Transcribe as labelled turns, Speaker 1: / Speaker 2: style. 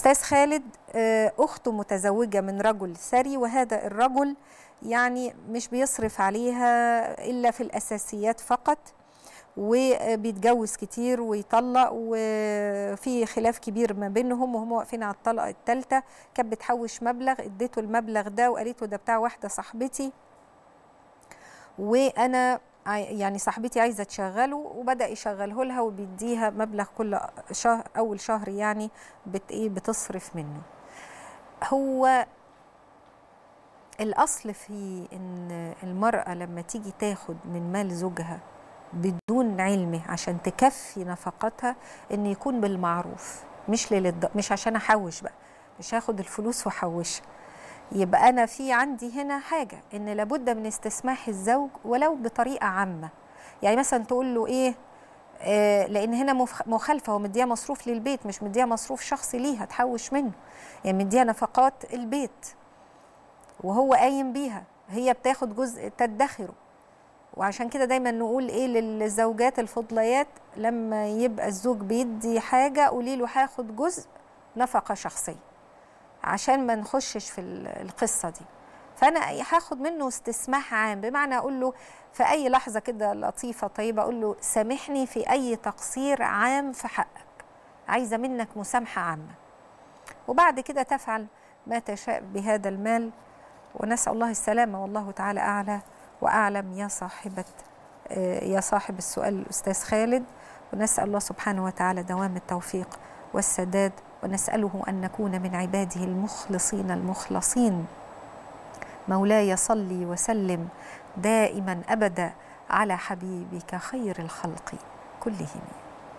Speaker 1: أستاذ خالد آه، أخته متزوجة من رجل ثري وهذا الرجل يعني مش بيصرف عليها إلا في الأساسيات فقط وبيتجوز كتير ويطلق وفي خلاف كبير ما بينهم وهم واقفين على الطلقه الثالثه كانت بتحوش مبلغ اديته المبلغ ده وقالت له ده بتاع واحده صاحبتي وانا يعني صاحبتي عايزه تشغله وبدا يشغله لها وبيديها مبلغ كل شهر اول شهر يعني بت ايه بتصرف منه هو الاصل في ان المراه لما تيجي تاخد من مال زوجها بدون علمه عشان تكفي نفقاتها ان يكون بالمعروف مش للد... مش عشان احوش بقى مش هاخد الفلوس واحوشها يبقى انا في عندي هنا حاجه ان لابد من استسماح الزوج ولو بطريقه عامه يعني مثلا تقول له ايه آه لان هنا مخالفه هو مديها مصروف للبيت مش مديها مصروف شخصي ليها تحوش منه يعني مديها نفقات البيت وهو قايم بيها هي بتاخد جزء تدخره وعشان كده دايما نقول ايه للزوجات الفضليات لما يبقى الزوج بيدي حاجه قولي له هاخد جزء نفقه شخصيه عشان ما نخشش في القصه دي فانا هاخد منه استسماح عام بمعنى اقول له في اي لحظه كده لطيفه طيبه اقول له سامحني في اي تقصير عام في حقك عايزه منك مسامحه عامه وبعد كده تفعل ما تشاء بهذا المال ونسال الله السلامه والله تعالى اعلى واعلم يا صاحبه يا صاحب السؤال الاستاذ خالد ونسال الله سبحانه وتعالى دوام التوفيق والسداد ونساله ان نكون من عباده المخلصين المخلصين مولاي صلي وسلم دائما ابدا على حبيبك خير الخلق كلهم